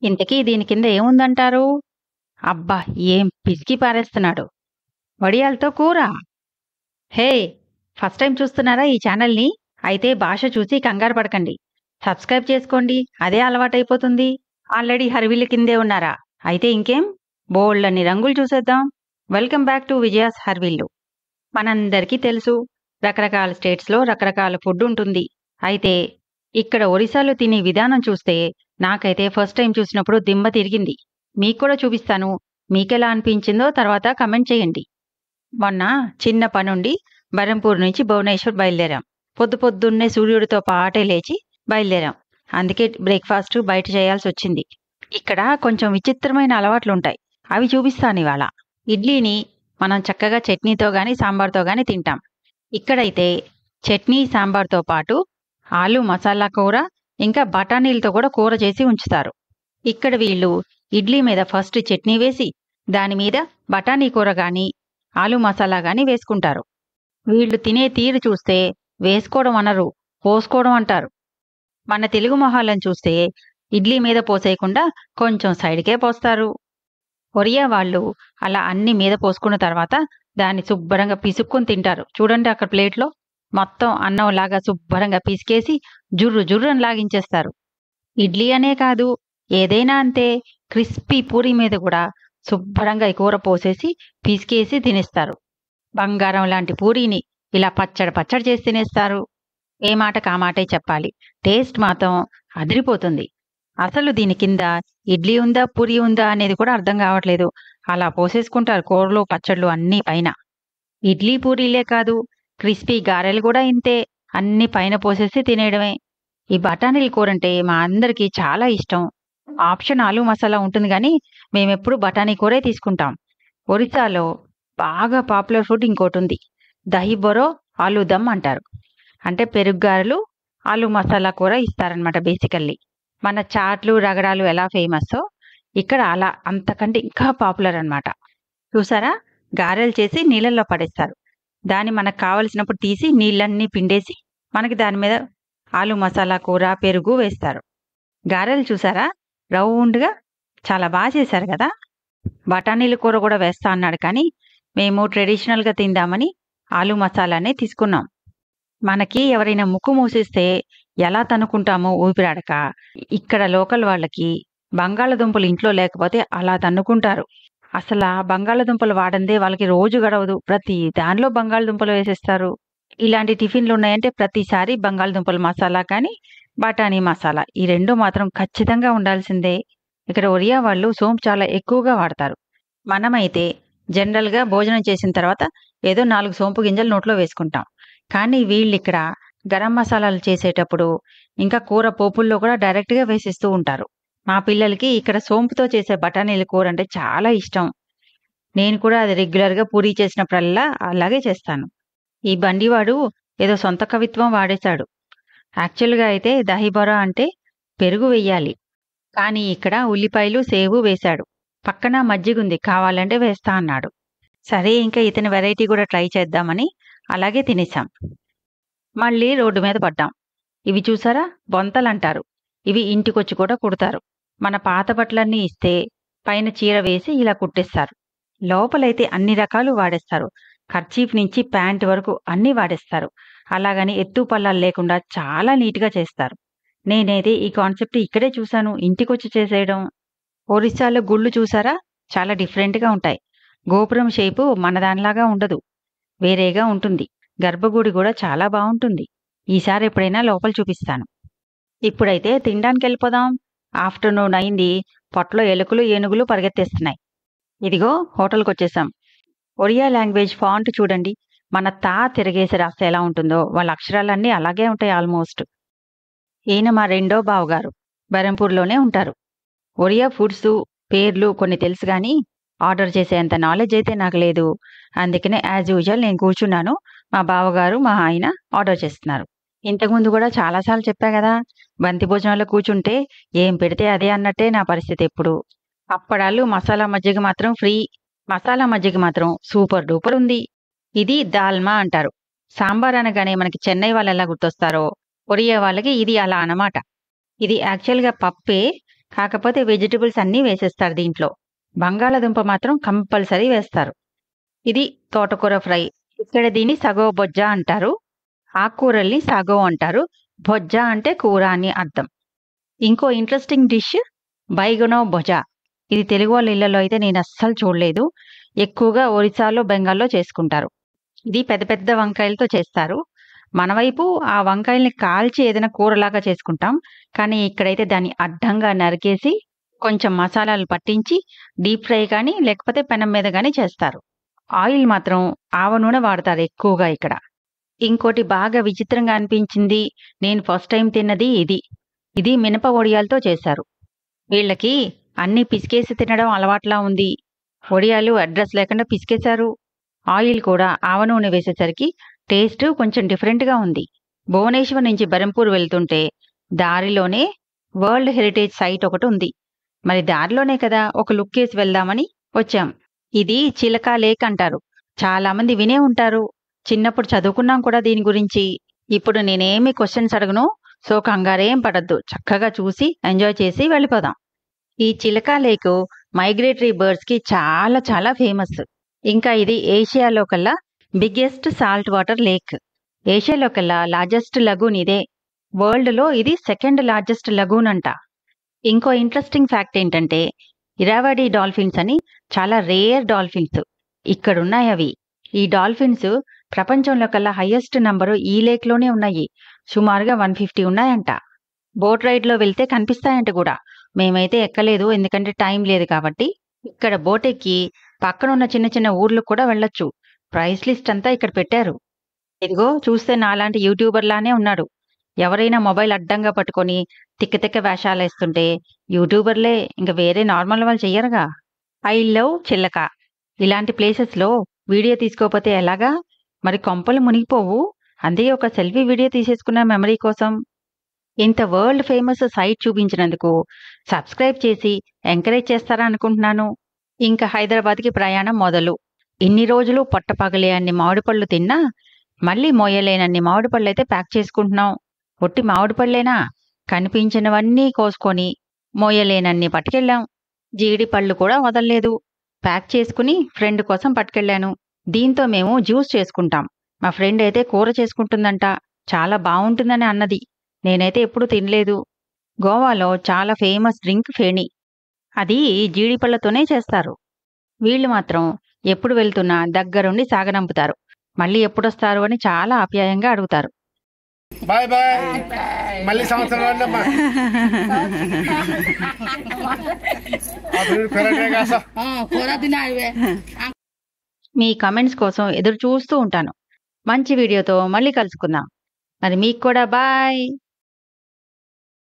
ఇంతకీ దీని కింద ఏముందంటారు అబ్బా ఏం పిసికి పారేస్తున్నాడు వడియాలతో కూర హే ఫస్ట్ టైం చూస్తున్నారా ఈ ఛానల్ని అయితే భాష చూసి కంగారు పడకండి సబ్స్క్రైబ్ చేసుకోండి అదే అలవాటైపోతుంది ఆల్రెడీ హరివిల్లు కిందే ఉన్నారా అయితే ఇంకేం బోల్డన్ని రంగులు చూసేద్దాం వెల్కమ్ బ్యాక్ టు విజయాస్ హర్విల్లు మనందరికీ తెలుసు రకరకాల స్టేట్స్లో రకరకాల ఫుడ్ ఉంటుంది అయితే ఇక్కడ ఒరిస్సాలో తినే విధానం చూస్తే నాకైతే ఫస్ట్ టైం చూసినప్పుడు దిమ్మ తిరిగింది మీకు కూడా చూపిస్తాను మీకెలా అనిపించిందో తర్వాత కమెంట్ చేయండి మొన్న చిన్న పనుండి బరంపూర్ నుంచి భువనేశ్వర్ బయలుదేరాం పొద్దు పొద్దున్నే సూర్యుడితో పాటే లేచి బయలుదేరాం అందుకే బ్రేక్ఫాస్ట్ బయట చేయాల్సి వచ్చింది ఇక్కడ కొంచెం విచిత్రమైన అలవాట్లు ఉంటాయి అవి చూపిస్తాను ఇవాళ ఇడ్లీని మనం చక్కగా చట్నీతో గాని సాంబార్తో గాని తింటాం ఇక్కడైతే చట్నీ సాంబార్తో పాటు ఆలు మసాలా కూర ఇంకా బఠానీలతో కూడా కూర చేసి ఉంచుతారు ఇక్కడ వీళ్ళు ఇడ్లీ మీద ఫస్ట్ చట్నీ వేసి దాని మీద బఠానీ కూర గాని ఆలు మసాలా గాని వేసుకుంటారు వీళ్ళు తినే తీరు చూస్తే వేసుకోవడం అనరు పోసుకోవడం అంటారు మన తెలుగు మొహాలను చూస్తే ఇడ్లీ మీద పోసేయకుండా కొంచెం సైడ్కే పోస్తారు ఒరియా వాళ్ళు అలా అన్ని మీద పోసుకున్న తర్వాత దాన్ని శుభ్రంగా పిసుక్కుని తింటారు చూడండి అక్కడ ప్లేట్లో మొత్తం అన్నం లాగా శుభ్రంగా పిసికేసి జుర్రు జుర్రని లాగించేస్తారు ఇడ్లీ అనే కాదు ఏదైనా అంతే క్రిస్పీ పూరి మీద కూడా శుభ్రంగా ఈ కూర పోసేసి పిసికేసి తినేస్తారు బంగారం లాంటి పూరీని ఇలా పచ్చడి పచ్చడి చేసి తినేస్తారు ఏ మాట కామాటే చెప్పాలి టేస్ట్ మాత్రం అదిరిపోతుంది అసలు దీని కింద ఇడ్లీ ఉందా పూరి ఉందా అనేది కూడా అర్థం కావట్లేదు అలా పోసేసుకుంటారు కూరలు పచ్చళ్ళు అన్నీ పైన ఇడ్లీ పూరీలే కాదు క్రిస్పీ గారెలు కూడా ఇంతే అన్ని పైన పోసేసి తినేయడమే ఈ బఠానీల కూర అంటే మా అందరికీ చాలా ఇష్టం ఆప్షన్ ఆలు మసాలా ఉంటుంది కానీ మేమెప్పుడు బఠానీ కూరే తీసుకుంటాం ఒరిస్సాలో బాగా పాపులర్ ఫుడ్ ఇంకోటి ఉంది దహి బొరో ఆలు దమ్ అంటారు అంటే పెరుగ్గారెలు ఆలు మసాలా కూర ఇస్తారనమాట బేసికల్లీ మన చాట్లు రగడాలు ఎలా ఫేమస్సో ఇక్కడ అలా అంతకంటే ఇంకా పాపులర్ అన్నమాట చూసారా గారెలు చేసి నీళ్ళల్లో పడేస్తారు దాన్ని మనకు కావలసినప్పుడు తీసి నీళ్ళన్నీ పిండేసి మనకి దాని మీద ఆలు మసాలా కూర పెరుగు వేస్తారు గారెలు చూసారా రౌండ్గా చాలా బాగా చేశారు కదా బఠానీల కూర కూడా వేస్తా అన్నాడు కానీ మేము ట్రెడిషనల్గా తిందామని ఆలు మసాలానే తీసుకున్నాం మనకి ఎవరైనా ముక్కు మూసేస్తే ఎలా తన్నుకుంటామో ఊపిరాడక ఇక్కడ లోకల్ వాళ్ళకి బంగాళదుంపలు ఇంట్లో లేకపోతే అలా తన్నుకుంటారు అసలు ఆ బంగాళదుంపలు వాడందే వాళ్ళకి రోజు గడవదు ప్రతి దానిలో బంగాళదుంపలు వేసేస్తారు ఇలాంటి టిఫిన్లు ఉన్నాయంటే ప్రతిసారి బంగాళదుంపల మసాలా కానీ బఠానీ మసాలా ఈ రెండు మాత్రం ఖచ్చితంగా ఉండాల్సిందే ఇక్కడ ఒరియా వాళ్ళు సోంపు చాలా ఎక్కువగా వాడతారు మనమైతే జనరల్గా భోజనం చేసిన తర్వాత ఏదో నాలుగు సోంపు గింజలు నోట్లో వేసుకుంటాం కానీ వీళ్ళు ఇక్కడ గరం మసాలాలు చేసేటప్పుడు ఇంకా కూర పోపుల్లో కూడా డైరెక్ట్గా వేసిస్తూ ఉంటారు మా పిల్లలకి ఇక్కడ సోంపుతో చేసే బఠానీల కూర అంటే చాలా ఇష్టం నేను కూడా అది రెగ్యులర్గా పూరీ చేసినప్పుడల్లా అలాగే చేస్తాను ఈ బండివాడు ఏదో సొంత కవిత్వం వాడేశాడు యాక్చువల్గా అయితే దహిబొర అంటే పెరుగు వెయ్యాలి కానీ ఇక్కడ ఉల్లిపాయలు సేవు వేశాడు పక్కన మజ్జిగుంది కావాలంటే వేస్తా అన్నాడు సరే ఇంకా ఇతని వెరైటీ కూడా ట్రై చేద్దామని అలాగే తినేసాం మళ్ళీ రోడ్డు మీద పడ్డాం ఇవి చూసారా బొంతలంటారు ఇవి ఇంటికొచ్చి కూడా కుడతారు మన పాత బట్టలన్నీ ఇస్తే పైన చీర వేసి ఇలా కుట్టేస్తారు లోపలైతే అన్ని రకాలు వాడేస్తారు ఖర్చీఫ్ నుంచి ప్యాంట్ వరకు అన్నీ వాడేస్తారు అలాగని ఎత్తు పల్లాలు లేకుండా చాలా నీట్గా చేస్తారు నేనైతే ఈ కాన్సెప్ట్ ఇక్కడే చూశాను ఇంటికొచ్చి చేసేయడం ఒరిస్సాలో గుళ్ళు చూసారా చాలా డిఫరెంట్గా ఉంటాయి గోపురం షేపు మన దానిలాగా ఉండదు వేరేగా ఉంటుంది గర్భగుడి కూడా చాలా బాగుంటుంది ఈసారి ఎప్పుడైనా లోపల చూపిస్తాను ఇప్పుడైతే తినడానికి వెళ్ళిపోదాం ఆఫ్టర్నూన్ అయింది పొట్టలో ఎలుకలు ఏనుగులు పరిగెత్తేస్తున్నాయి ఇదిగో హోటల్కి వచ్చేసాం ఒరియా లాంగ్వేజ్ ఫాంట్ చూడండి మన తా తిరగేసి రాస్తే ఎలా ఉంటుందో వాళ్ళ అక్షరాలన్నీ అలాగే ఉంటాయి ఆల్మోస్ట్ ఈయన మా రెండో బావగారు బెరంపూర్లోనే ఉంటారు ఒరియా ఫుడ్స్ పేర్లు కొన్ని తెలుసు కానీ ఆర్డర్ చేసేంత నాలెడ్జ్ అయితే నాకు లేదు అందుకనే యాజ్ యూజువల్ నేను కూర్చున్నాను మా బావగారు మా ఆయన ఆర్డర్ చేస్తున్నారు ఇంతకుముందు కూడా చాలాసార్లు చెప్పా కదా బంతి భోజనాల్లో కూర్చుంటే ఏం పెడితే అదే అన్నట్టే నా పరిస్థితి ఎప్పుడు అప్పడాలు మసాలా మజ్జిగ మాత్రం ఫ్రీ మసాలా మజ్జిగ మాత్రం సూపర్ డూపర్ ఉంది ఇది దాల్మా అంటారు సాంబార్ అనగానే మనకి చెన్నై వాళ్ళు ఎలా గుర్తొస్తారో ఒరియా వాళ్ళకి ఇది అలా అన్నమాట ఇది యాక్చువల్గా పప్పే కాకపోతే వెజిటబుల్స్ అన్నీ వేసేస్తారు దీంట్లో బంగాళాదుంప మాత్రం కంపల్సరీ వేస్తారు ఇది తోటకూర ఫ్రై ఇక్కడ దీన్ని సగో బొజ్జ అంటారు ఆకుకూరల్ని సగో అంటారు బొజ్జ అంటే కూర అని అర్థం ఇంకో ఇంట్రెస్టింగ్ డిష్ బైగనో భొజ ఇది తెలుగు వాళ్ళ ఇళ్లలో అయితే నేను అస్సలు చూడలేదు ఎక్కువగా ఒరిస్సాలో బెంగాల్లో చేసుకుంటారు ఇది పెద్ద పెద్ద వంకాయలతో చేస్తారు మన వైపు ఆ వంకాయల్ని కాల్చి ఏదైనా కూరలాగా చేసుకుంటాం కానీ ఇక్కడైతే దాన్ని అడ్డంగా నరికేసి కొంచెం మసాలాలు పట్టించి డీప్ ఫ్రై కానీ లేకపోతే పెనం మీద కానీ చేస్తారు ఆయిల్ మాత్రం ఆవ నూనె వాడతారు ఎక్కువగా ఇక్కడ ఇంకోటి బాగా విచిత్రంగా అనిపించింది నేను ఫస్ట్ టైం తిన్నది ఇది ఇది మినప వడియాలతో చేశారు వీళ్ళకి అన్ని పిసికేసి తినడం అలవాట్లా ఉంది వడియాలు అడ్రస్ లేకుండా పిసికేశారు ఆయిల్ కూడా ఆవ నూనె వేసేసరికి టేస్ట్ కొంచెం డిఫరెంట్గా ఉంది భువనేశ్వర్ నుంచి బెరంపూర్ వెళ్తుంటే దారిలోనే వరల్డ్ హెరిటేజ్ సైట్ ఒకటి ఉంది మరి దారిలోనే కదా ఒక లుక్ వేసి వెళ్దామని వచ్చాం ఇది చిలక లేక్ అంటారు చాలా మంది వినే ఉంటారు చిన్నప్పుడు చదువుకున్నాం కూడా దీని గురించి ఇప్పుడు నేనేమి క్వశ్చన్స్ అడగను సో కంగారేం పడద్దు చక్కగా చూసి ఎంజాయ్ చేసి వెళ్ళిపోదాం ఈ చిలక లేక్ మైగ్రేటరీ బర్డ్స్ కి చాలా చాలా ఫేమస్ ఇంకా ఇది ఏషియాలో కల్లా బిగ్గెస్ట్ సాల్ట్ వాటర్ లేక్ ఏషియాలో కల్లా లార్జెస్ట్ లగూన్ ఇదే వరల్డ్ లో ఇది సెకండ్ లార్జెస్ట్ లగూన్ అంట ఇంకో ఇంట్రెస్టింగ్ ఫ్యాక్ట్ ఏంటంటే ఇరావడి డాల్ఫిన్స్ అని చాలా రేర్ డాల్ఫిన్స్ ఇక్కడున్నాయి అవి ఈ డాల్ఫిన్స్ ప్రపంచంలో కల్లా హైయెస్ట్ నంబరు ఈ లేక్ లోనే ఉన్నాయి సుమారుగా వన్ ఫిఫ్టీ ఉన్నాయంట బోట్ రైడ్ లో వెళ్తే కనిపిస్తాయంట కూడా మేమైతే ఎక్కలేదు ఎందుకంటే టైం లేదు కాబట్టి ఇక్కడ బోట్ ఎక్కి పక్కన ఉన్న చిన్న చిన్న ఊర్లకు కూడా వెళ్ళొచ్చు ప్రైస్ లిస్ట్ అంతా ఇక్కడ పెట్టారు ఇదిగో చూస్తే నాలాంటి యూట్యూబర్ లానే ఉన్నాడు ఎవరైనా మొబైల్ అడ్డంగా పట్టుకొని తిక్క తిక్క వేషాలు వేస్తుంటే యూట్యూబర్లే ఇంకా వేరే నార్మల్ వాళ్ళు చెయ్యరుగా ఐ లవ్ చిల్లక ఇలాంటి ప్లేసెస్లో వీడియో తీసుకోకపోతే ఎలాగా మరి కొంపలు మునిగిపోవు అందే ఒక సెల్ఫీ వీడియో తీసేసుకున్న మెమరీ కోసం ఇంత వరల్డ్ ఫేమస్ సైట్ చూపించినందుకు సబ్స్క్రైబ్ చేసి ఎంకరేజ్ చేస్తారా అనుకుంటున్నాను ఇంకా హైదరాబాద్కి ప్రయాణం మొదలు ఇన్ని రోజులు పొట్టపగలే అన్ని మామిడి పళ్ళు తిన్నా మళ్ళీ మోయలేనన్ని మామిడి పళ్ళు అయితే ప్యాక్ చేసుకుంటున్నాం ఒట్టి మామిడి పళ్ళేనా కనిపించినవన్నీ కోసుకొని మోయలేనన్ని పట్టుకెళ్ళాం జీడి పళ్ళు కూడా వదలలేదు ప్యాక్ చేసుకుని ఫ్రెండ్ కోసం పట్టుకెళ్ళాను దీంతో మేము జ్యూస్ చేసుకుంటాం మా ఫ్రెండ్ అయితే కూర చేసుకుంటుందంట చాలా బాగుంటుందని అన్నది నేనైతే ఎప్పుడూ తినలేదు గోవాలో చాలా ఫేమస్ డ్రింక్ ఫేణి అది జీడిపళ్ళతోనే చేస్తారు వీళ్ళు మాత్రం ఎప్పుడు వెళ్తున్నా దగ్గరుండి సాగనంపుతారు మళ్ళీ ఎప్పుడొస్తారు అని చాలా ఆప్యాయంగా అడుగుతారు బాయ్ బాయ్ మళ్ళీ సంవత్సరం రండమ్మా అప్పుడు పెరటే కాసా খরা দিন আসবে మీ కమెంట్స్ కోసం ఎదురు చూస్తూ ఉంటాను మంచి వీడియోతో మళ్ళీ కలుసుకుందాం మరి మీకు కూడా బాయ్